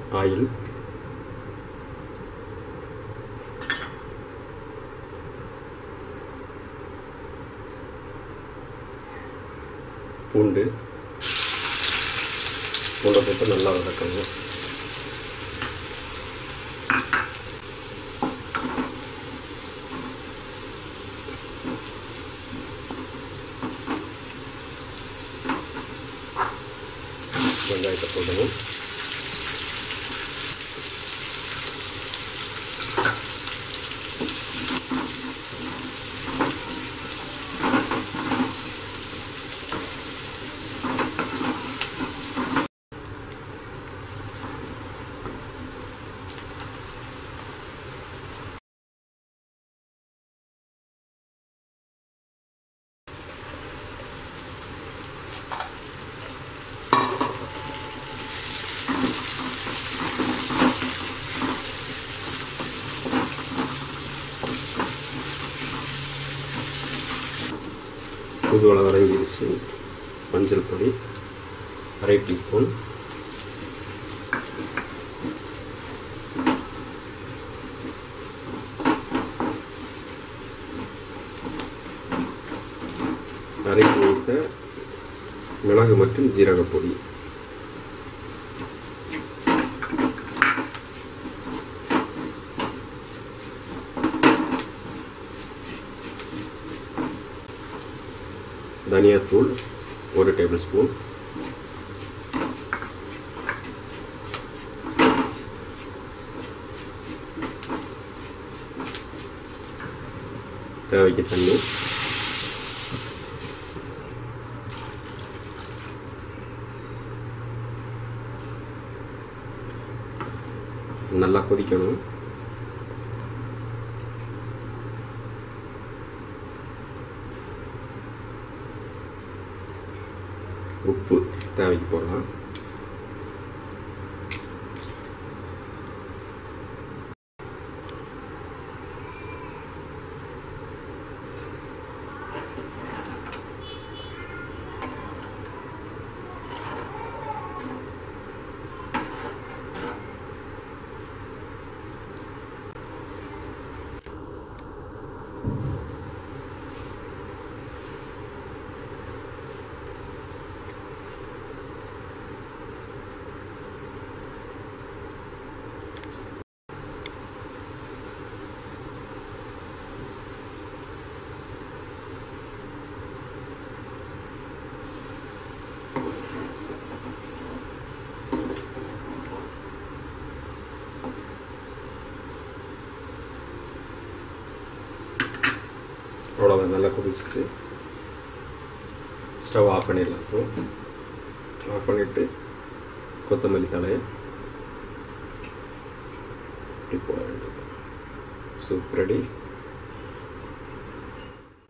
oil பூண்டு பூண்டை போட்டு நல்லா வதக்கணும் வெங்காயத்தை போடணும் தூதுவளை வரைஞ்சிருச்சு மஞ்சள் பொடி அரை டீஸ்பூன் அரைத்து வைத்த மிளகு மற்றும் ஜீரகப் பொடி தனியாத்தூள் ஒரு டேபிள் ஸ்பூன் தேவைக்கு தண்ணி நல்லா கொதிக்கணும் உப்பு தேவைக்கு போடலாம் அவ்வளோதான் நல்லா கொதிச்சிச்சு ஸ்டவ் ஆஃப் பண்ணிடலாம் இப்போ ஆஃப் பண்ணிவிட்டு கொத்தமல்லி தலையை இப்படி போட வேண்டியது சூப் ரெடி